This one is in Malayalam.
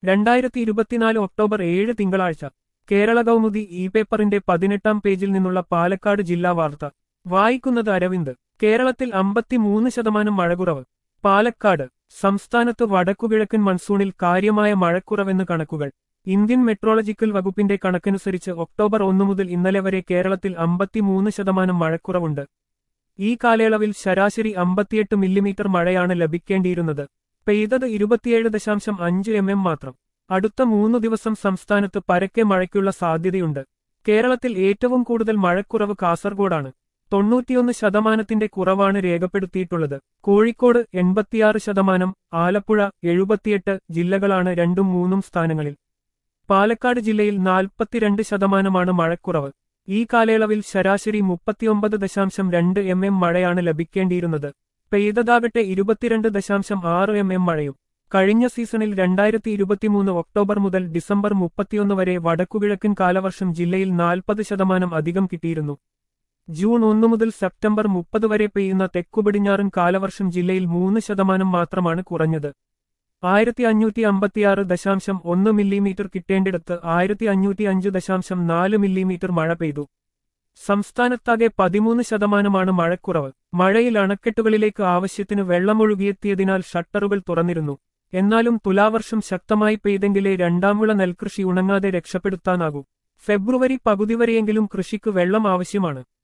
രണ്ടായിരത്തി ഇരുപത്തിനാല് ഒക്ടോബർ ഏഴ് തിങ്കളാഴ്ച കേരള കൗമുദി ഇ പേപ്പറിന്റെ പതിനെട്ടാം പേജിൽ നിന്നുള്ള പാലക്കാട് ജില്ലാ വാർത്ത വായിക്കുന്നത് അരവിന്ദ് കേരളത്തിൽ അമ്പത്തിമൂന്ന് ശതമാനം മഴക്കുറവ് പാലക്കാട് സംസ്ഥാനത്ത് വടക്കുകിഴക്കൻ മൺസൂണിൽ കാര്യമായ മഴക്കുറവെന്ന് കണക്കുകൾ ഇന്ത്യൻ മെട്രോളജിക്കൽ വകുപ്പിന്റെ കണക്കനുസരിച്ച് ഒക്ടോബർ ഒന്നു മുതൽ ഇന്നലെ വരെ കേരളത്തിൽ അമ്പത്തിമൂന്ന് ശതമാനം മഴക്കുറവുണ്ട് ഈ കാലയളവിൽ ശരാശരി അമ്പത്തിയെട്ട് മില്ലിമീറ്റർ മഴയാണ് ലഭിക്കേണ്ടിയിരുന്നത് പെയ്തത് ഇരുപത്തിയേഴ് ദശാംശം അഞ്ച് എം എം മാത്രം അടുത്ത മൂന്നു ദിവസം സംസ്ഥാനത്ത് പരക്കെ മഴയ്ക്കുള്ള സാധ്യതയുണ്ട് കേരളത്തിൽ ഏറ്റവും കൂടുതൽ മഴക്കുറവ് കാസർഗോഡാണ് തൊണ്ണൂറ്റിയൊന്ന് ശതമാനത്തിന്റെ കുറവാണ് രേഖപ്പെടുത്തിയിട്ടുള്ളത് കോഴിക്കോട് എൺപത്തിയാറ് ശതമാനം ആലപ്പുഴ എഴുപത്തിയെട്ട് ജില്ലകളാണ് രണ്ടും മൂന്നും സ്ഥാനങ്ങളിൽ പാലക്കാട് ജില്ലയിൽ നാൽപ്പത്തിരണ്ട് ശതമാനമാണ് മഴക്കുറവ് ഈ കാലയളവിൽ ശരാശരി മുപ്പത്തിയൊമ്പത് ദശാംശം രണ്ട് എം എം മഴയാണ് ലഭിക്കേണ്ടിയിരുന്നത് പെയ്തതാകട്ടെ ഇരുപത്തിരണ്ട് ദശാംശം ആറ് എം എം മഴയും കഴിഞ്ഞ സീസണിൽ രണ്ടായിരത്തി ഇരുപത്തിമൂന്ന് ഒക്ടോബർ മുതൽ ഡിസംബർ മുപ്പത്തിയൊന്ന് വരെ വടക്കുകിഴക്കൻ കാലവർഷം ജില്ലയിൽ നാൽപ്പത് ശതമാനം അധികം കിട്ടിയിരുന്നു ജൂൺ ഒന്ന് മുതൽ സെപ്റ്റംബർ മുപ്പത് വരെ പെയ്യുന്ന തെക്കുപടിഞ്ഞാറൻ കാലവർഷം ജില്ലയിൽ മൂന്ന് ശതമാനം മാത്രമാണ് കുറഞ്ഞത് ആയിരത്തി അഞ്ഞൂറ്റി അമ്പത്തിയാറ് ദശാംശം ഒന്ന് മില്ലിമീറ്റർ കിട്ടേണ്ടിടത്ത് ആയിരത്തി അഞ്ഞൂറ്റി അഞ്ച് ദശാംശം നാല് മില്ലിമീറ്റർ മഴ പെയ്തു സംസ്ഥാനത്താകെ പതിമൂന്ന് ശതമാനമാണ് മഴക്കുറവ് മഴയിൽ അണക്കെട്ടുകളിലേക്ക് ആവശ്യത്തിന് വെള്ളമൊഴുകിയെത്തിയതിനാൽ ഷട്ടറുകൾ തുറന്നിരുന്നു എന്നാലും തുലാവർഷം ശക്തമായി പെയ്തെങ്കിലേ രണ്ടാം വിള നെൽകൃഷി ഉണങ്ങാതെ രക്ഷപ്പെടുത്താനാകൂ ഫെബ്രുവരി പകുതി വരെയെങ്കിലും കൃഷിക്ക് വെള്ളം ആവശ്യമാണ്